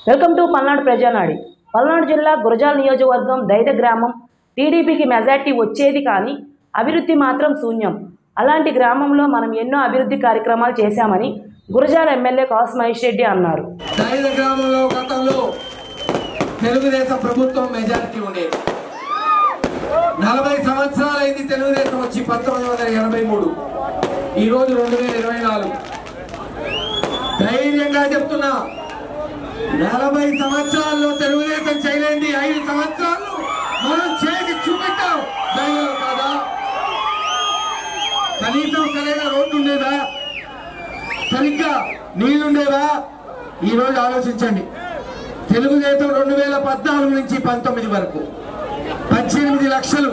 welcome to Palnadu ప్రజానాడి పల్నాడు జిల్లా గురజాల నియోజకవర్గం దైద గ్రామం టీడీపీకి మెజార్టీ వచ్చేది కానీ అభివృద్ధి మాత్రం శూన్యం అలాంటి గ్రామంలో మనం ఎన్నో అభివృద్ధి కార్యక్రమాలు చేశామని గురజాల ఎమ్మెల్యే కాసు మహేష్ రెడ్డి అన్నారు దైద గ్రామంలో గతంలో తెలుగుదేశం ప్రభుత్వం మెజారిటీ ఉండేది నలభై సంవత్సరాలైంది తెలుగుదేశం వచ్చి పంతొమ్మిది వందల ఎనభై మూడు ఈ రోజు రెండు వేల ఇరవై నాలుగు ధైర్యంగా చెప్తున్నా నలభై సంవత్సరాల్లో తెలుగుదేశం చేయలేంది ఐదు సంవత్సరాలు మనం చేసి చూపెట్టాం ధైర్యం కాదా కనీసం సరైన రోడ్డు ఉండేదా సరిగ్గా నీళ్లుండేవా ఈ రోజు ఆలోచించండి తెలుగుదేశం రెండు వేల పద్నాలుగు నుంచి పంతొమ్మిది వరకు పద్దెనిమిది లక్షలు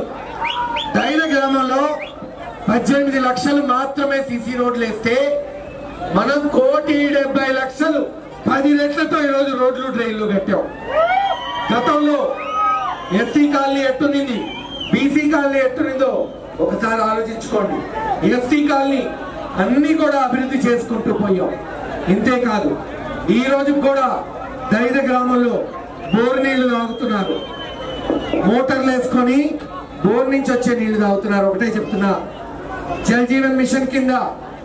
దైన గ్రామంలో పద్దెనిమిది లక్షలు మాత్రమే సీసీ రోడ్లు వేస్తే మనం కోటి డెబ్బై లక్షలు పది రెట్లతో ఈరోజు రోడ్లు డ్రైన్లు కట్టాం గతంలో ఎస్సీ కాలనీ ఎట్టునింది బీసీ కాలనీ ఎట్టునిందో ఒకసారి ఆలోచించుకోండి ఎస్టీ కాలనీ అన్ని కూడా అభివృద్ధి చేసుకుంటూ పోయాం ఇంతే కాదు ఈ రోజు కూడా దైద గ్రామంలో బోర్ నీళ్లు తాగుతున్నారు మోటార్లు వేసుకొని బోర్ నుంచి వచ్చే నీళ్లు తాగుతున్నారు ఒకటే చెప్తున్నా జల్ జీవన్ మిషన్ కింద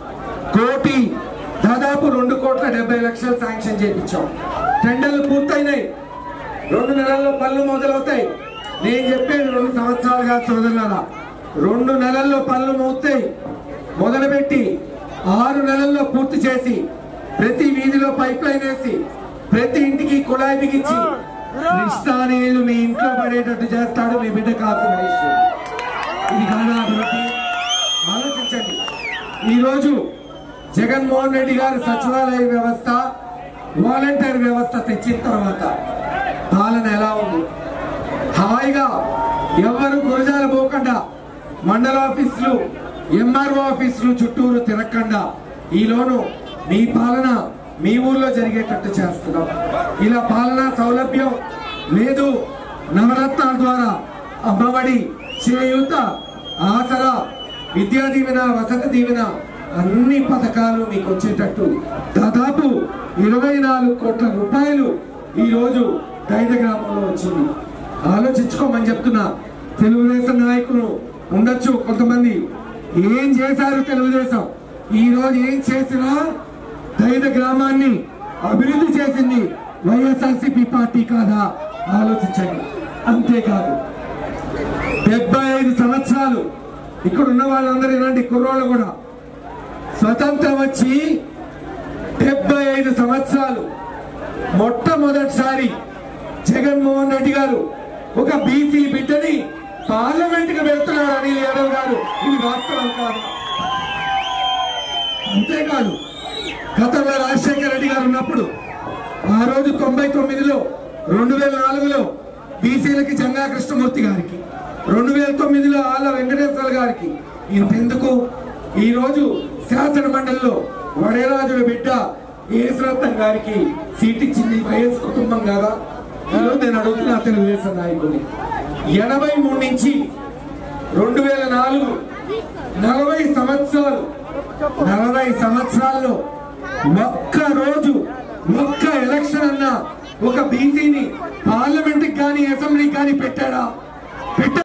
కోటి దాదాపు రెండు కోట్ల డెబ్బై లక్షలు శాంక్షన్ చేయించాం టెండర్లు పూర్తయినాయి రెండు నెలల్లో పనులు మొదలవుతాయి నేను చెప్పేది రెండు సంవత్సరాలుగా సోదరులారా రెండు నెలల్లో పనులు మోస్తాయి మొదలుపెట్టి ఆరు నెలల్లో పూర్తి చేసి ప్రతి వీధిలో పైప్ లైన్ వేసి ప్రతి ఇంటికి కుళాయి బిగించి కృష్ణా నీళ్లు మీ ఇంట్లో పడేటట్టు చేస్తాడు మీ బిడ్డ కాసు మహేష్ ఇది కాదా అభివృద్ధి ఆలోచించండి ఈరోజు జగన్మోహన్ రెడ్డి గారు సచివాలయ వ్యవస్థ వాలంటీర్ వ్యవస్థ తెచ్చిన తర్వాత పాలన ఎలా ఉంది హాయిగా ఎవరు గురజాల పోకుండా మండల ఆఫీసులు ఎంఆర్ఓ ఆఫీసులు చుట్టూరు తిరగకుండా ఈ లోను మీ పాలన మీ ఊర్లో జరిగేటట్టు చేస్తున్నాం ఇలా పాలనా సౌలభ్యం లేదు నవరత్నాల ద్వారా అమ్మఒడి చేయూత ఆసరా విద్యా దీవెన వసతి దీవెన అన్ని పథకాలు మీకు వచ్చేటట్టు దాదాపు ఇరవై నాలుగు కోట్ల రూపాయలు ఈ రోజు దైద గ్రామంలో వచ్చింది ఆలోచించుకోమని చెప్తున్నా తెలుగుదేశం నాయకులు ఉండొచ్చు కొంతమంది ఏం చేశారు తెలుగుదేశం ఈ రోజు ఏం చేసినా దైద గ్రామాన్ని అభివృద్ధి చేసింది వైఎస్ఆర్సీపీ పార్టీ కాదా ఆలోచించండి అంతేకాదు డెబ్బై ఐదు సంవత్సరాలు ఇక్కడ ఉన్న వాళ్ళందరూ ఇలాంటి కుర్రోళ్ళు కూడా స్వతంత్రం వచ్చి డెబ్బై ఐదు సంవత్సరాలు మొట్టమొదటిసారి జగన్మోహన్ రెడ్డి గారు ఒక బీసీ బిడ్డని పార్లమెంట్ కి వెళ్తున్నాడు అనిల్ యాదవ్ గారు ఇది వాస్తవం కాదు అంతేకాదు గతంలో రాజశేఖర రెడ్డి గారు ఉన్నప్పుడు ఆ రోజు తొంభై తొమ్మిదిలో రెండు వేల నాలుగులో బీసీలకి జంగా కృష్ణమూర్తి గారికి రెండు వేల తొమ్మిదిలో ఆళ్ళ వెంకటేశ్వర గారికి ఇంతెందుకు ఈ రోజు శాసన మండలిలో వడేరాజుల బిడ్డ ఏసురత్నం గారికి సీట్ ఇచ్చింది వైఎస్ కుటుంబం కదా ఈరోజు నేను అడుగుతున్నా తెలుగుదేశం నాయకుడిని ఎనభై మూడు నుంచి రెండు వేల నాలుగు నలభై సంవత్సరాలు నలభై సంవత్సరాల్లో ఒక్క రోజు ఒక్క ఎలక్షన్ అన్నా ఒక బీసీని పార్లమెంట్ కానీ అసెంబ్లీకి కానీ పెట్టాడా పెట్ట